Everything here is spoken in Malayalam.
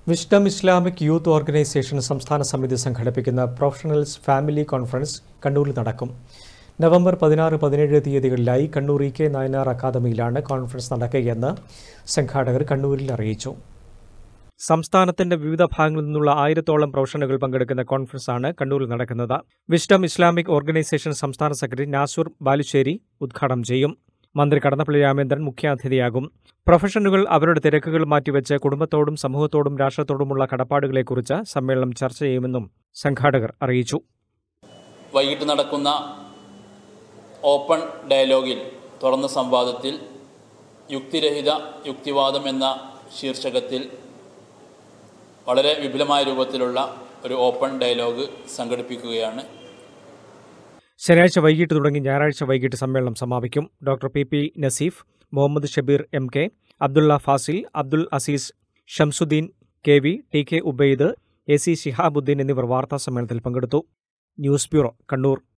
വിസ്ഡം ഇസ്ലാമിക് യൂത്ത് ഓർഗനൈസേഷൻ സംസ്ഥാന സമിതി സംഘടിപ്പിക്കുന്ന പ്രൊഫഷണൽസ് ഫാമിലി കോൺഫറൻസ് കണ്ണൂരിൽ നടക്കും നവംബർ പതിനാറ് പതിനേഴ് തീയതികളിലായി കണ്ണൂർ ഇ കെ നായനാർ അക്കാദമിയിലാണ് കോൺഫറൻസ് നടക്കുകയെന്ന് സംഘാടകർ കണ്ണൂരിൽ അറിയിച്ചു സംസ്ഥാനത്തിന്റെ വിവിധ ഭാഗങ്ങളിൽ നിന്നുള്ള ആയിരത്തോളം പ്രൊഫഷണലുകൾ പങ്കെടുക്കുന്ന കോൺഫറൻസാണ് കണ്ണൂരിൽ നടക്കുന്നത് വിസ്ഡം ഇസ്ലാമിക് ഓർഗനൈസേഷൻ സംസ്ഥാന സെക്രട്ടറി നാസൂർ ബാലുശ്ശേരി ഉദ്ഘാടനം ചെയ്യും മന്ത്രി കടന്നപ്പള്ളി രാമേന്ദ്രൻ മുഖ്യാതിഥിയാകും പ്രൊഫഷണലുകൾ അവരുടെ തിരക്കുകൾ മാറ്റിവെച്ച് കുടുംബത്തോടും സമൂഹത്തോടും രാഷ്ട്രത്തോടുമുള്ള കടപ്പാടുകളെക്കുറിച്ച് സമ്മേളനം ചർച്ച ചെയ്യുമെന്നും സംഘാടകർ അറിയിച്ചു വൈകിട്ട് നടക്കുന്ന ഓപ്പൺ ഡയലോഗിൽ തുറന്ന സംവാദത്തിൽ യുക്തിരഹിത യുക്തിവാദം എന്ന ശീർഷകത്തിൽ വളരെ വിപുലമായ രൂപത്തിലുള്ള ഒരു ഓപ്പൺ ഡയലോഗ് സംഘടിപ്പിക്കുകയാണ് ശനിയാഴ്ച വൈകിട്ട് തുടങ്ങി ഞായറാഴ്ച വൈകിട്ട് സമ്മേളനം സമാപിക്കും doctor P P Naseef Muhammad Shabeer M K Abdulla Fasil Abdul Azeez Shamsuddeen K V T K Ubaid A C Shihabuddeen എന്നിവർ വാർത്താ സമ്മേളനത്തിൽ പങ്കെടുത്തു ന്യൂസ് ബ്യൂറോ കണ്ണൂർ